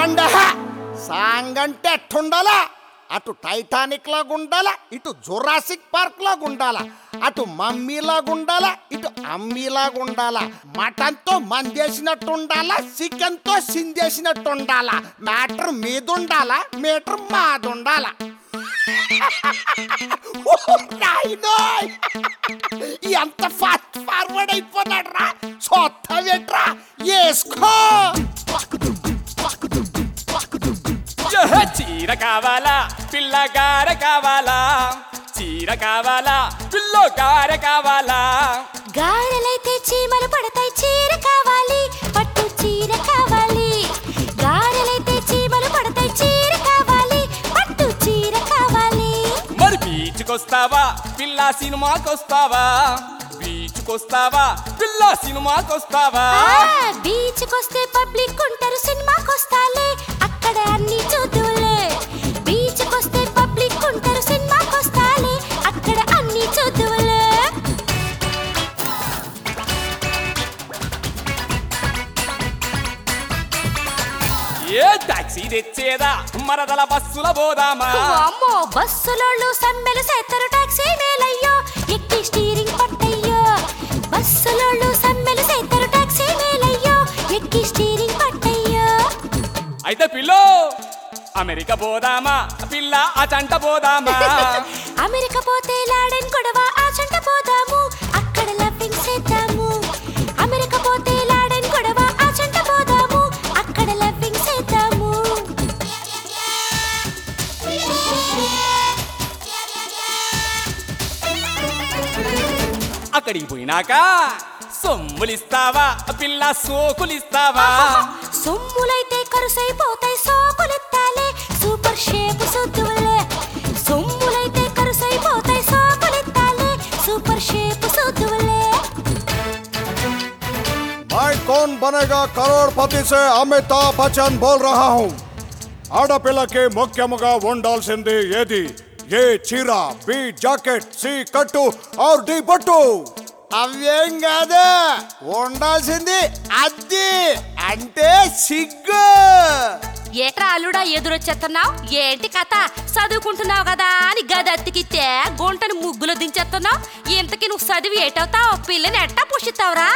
Song song అంటే ఎట్టుండాలా అటు Titanic లాగా ఉండాలా ఇటు జురాసిక్ పార్క్ లాగా ఉండాలా అటు మమ్మీ లాగా ఉండాలా ఇటు అమ్మీ లాగా ఉండాలా మటన్ తో మందేసినట్టు ఉండాలా చికెన్ తో సిందేసినట్టు ఉండాలా మ్యాటర్ మీద ఉండాలా మీటర్ మాది ఉండాలా ఓ నాయనోయ్! ఎంత ఫాస్ట్ ఫార్వర్డ్ అయిపోతాడు రా చూస్తావేట్రా వేసుకో యహ! చీర కావాలా పిల్లగార కావాలా చీర కావాలా పిల్లగార కావాలా గారెలైతే చీమలు పడతాయి చీర కావాలి పట్టు చీర కావాలి గారెలైతే చీమలు పడతాయి చీర కావాలి పట్టు చీర కావాలి మరి బీచ్కొస్తావా పిల్ల సినిమాకొస్తావా బీచ్కొస్తావా పిల్ల సినిమాకొస్తావా ఆ, బీచ్కొస్తే పబ్లిక్ ఉంటారు సినిమాకొస్తాలే అక్కడ అన్ని చూద్దులే బీచ్కొస్తే పబ్లిక్ ఉంటారు సినిమాకొస్తాలే అక్కడ అన్ని చూద్దులే ఏ టాక్సీ తెచ్చేదా మరదల బస్సుల పోదామా అమ్మో బస్సులోళ్ళు సమ్మెలు సేత్తరు టాక్సీ మేలయ్యో ఎక్కి స్టీరింగ్ పట్టయ్యో బస్సులోళ్ళు సమ్మెలు సేత్తరు టాక్సీ మేలయ్యో ఎక్కి స్టీరింగ్ పట్టయ్యో అయితే పిల్లో అమెరికా పోదామా పిల్ల ఆ చంట పోదామా అమెరికా పోతే లాడెన్ గొడవ ఆ చెంట పోదాము అక్కడ లవ్వింగ్ చేద్దాము అమెరికా పోతే లాడెన్ గొడవ ఆ చెంట పోదాము అక్కడ లవ్వింగ్ చేద్దాము అక్కడికి పోయినాక సొమ్ములిస్తావా పిల్ల సోకులిస్తావా సొమ్ములైతే కరుసైపోతాయి సోకులెత్తాలే సూపర్ షేప్ సుద్దులే సొమ్ములైతే కరుసైపోతాయి సోకులెత్తాలే సూపర్ షేప్ సుద్దులే मैं कौन बनेगा करोड़पति से अमिताभ बच्चन बोल रहा हूँ ఆడపిల్లకి ముఖ్యముగా ఉండాల్సింది ఏది ఏ చీర బి జాకెట్ సి కట్టు ఆర్ డి పట్టు అవేం కాదు ఉండాల్సింది అది అంటే సిగ్గు ఏట్రా అల్లుడా ఎదురొచ్చేస్తున్నావు ఏంటి కథ చదువుకుంటున్నావు కదా అని గది అత్తికితే గుంటని ముగ్గులు దించేస్తున్నావు ఇంతకి నువ్వు చదివి ఏటవుతావు పిల్లని ఎట్టా పుషిస్తావురా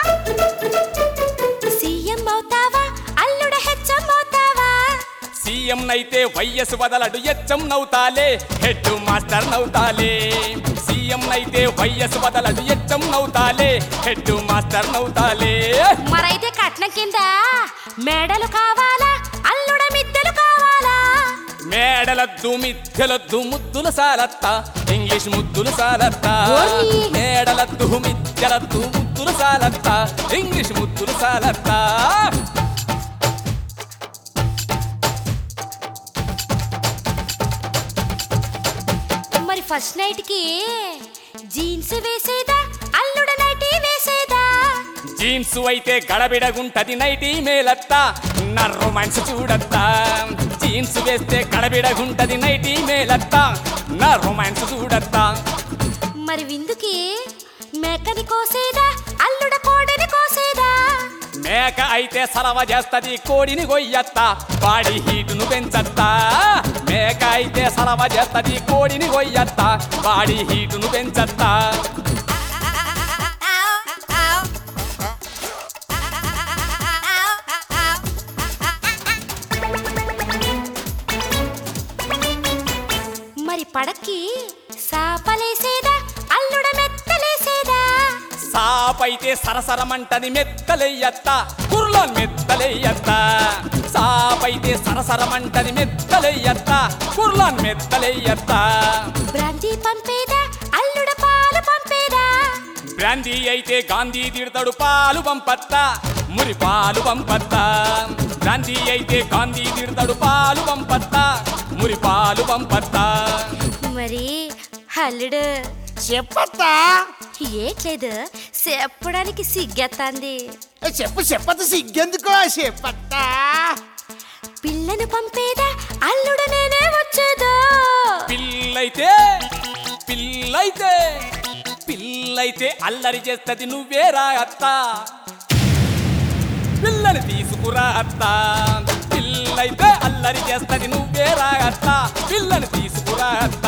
సీఎం అవుతావా అల్లుడ హెచ్చం అవుతావా సీఎం నైతే వైఎస్ వదలడు ఎచ్చం నవ్వుతాలే హెడ్ మాస్టర్ నవ్వుతాలే సీఎం నైతే వైఎస్ వదలడు ఎచ్చం నవ్వుతాలే హెడ్ మాస్టర్ నవ్వుతాలే మరైతే కట్నం కింద మేడలు కావాలా అల్లుడ మిద్దెలు కావాలా మేడలద్దు మిథ్యలద్దు ముద్దులు సాలత్త ఇంగ్లీష్ ముద్దులు సాలత్త ఓర్ని. మేడలద్దు మిథ్యలద్దు ముద్దులు సాలత్త ఇంగ్లీష్ ముద్దులు సాలత్త మరి ఫస్ట్ నైట్ కి జీన్స్ వేసేదా అల్లుడ నైటీ వేసేదా జీన్స్ అయితే గడబిడగుంటది నైటీ మేలత్త నా రొమాన్స్ చూడత్తా జీన్స్ వేస్తే గడబిడగుంటది నైటీ మేలత్త నా రొమాన్స్ చూడత్తా మరి విందుకి మేకని కోసేదా అల్లుడ కోడని కోసేదా మేక అయితే సలవ చేస్తది కోడిని గొయ్యత్త బాడీ హీటును పెంచత్తా మేక అయితే సలవ చేస్తది కోడిని గొయ్యత్త బాడీ హీటును పెంచత్తా మరి పడక్కి సాపలేసేదా అల్లుడ మెత్తలేసేదా సాపైతే సరసరమంటది మెత్తలెయ్యత్త కుర్లోన్ మెత్తలెయ్యత్త సాపైతే సరసరమంటది మెత్తలెయ్యత్త కుర్లోన్ మెత్తలెయ్యత్త బ్రాంతి పంపేదా అల్లుడ పాలు పంపేదా బ్రాందీ అయితే గాంధీ తిడతాడు పాలు పంపత్తా మురి పాలు పంపత్తా బ్రాందీ అయితే గాంధీ తిడతాడు పాలు పంపత్తా మురి పాలు పంపత్తా మరి అల్లుడు చెప్పత్తా ఏట్లేదు చెప్పడానికి సిగ్గెత్తాంది ఏ, చెప్పు చెప్పత సిగ్గెందుకో చెప్పత్తా పిల్లను పంపేదా అల్లుడు నేనే వచ్చేదా పిల్లైతే పిల్లైతే పిల్లైతే అల్లరి చేస్తది నువ్వేరా అత్త పిల్లని తీసుకురా అత్త పిల్ల పిల్లైతే అల్లరి చేస్తది నువ్వే రాగత్త పిల్లని తీసుకురా అత్త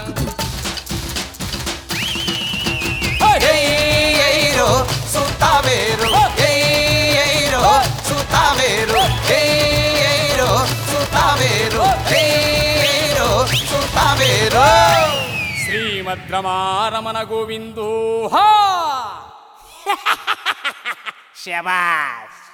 ఎయ్యో సుతావేరు ఎయ్యో సుతావేరు ఎయ్యో సుతావేరు ఎయ్యో సుతావేరు శ్రీమద్రమారమణ గోవిందో హా శబాష్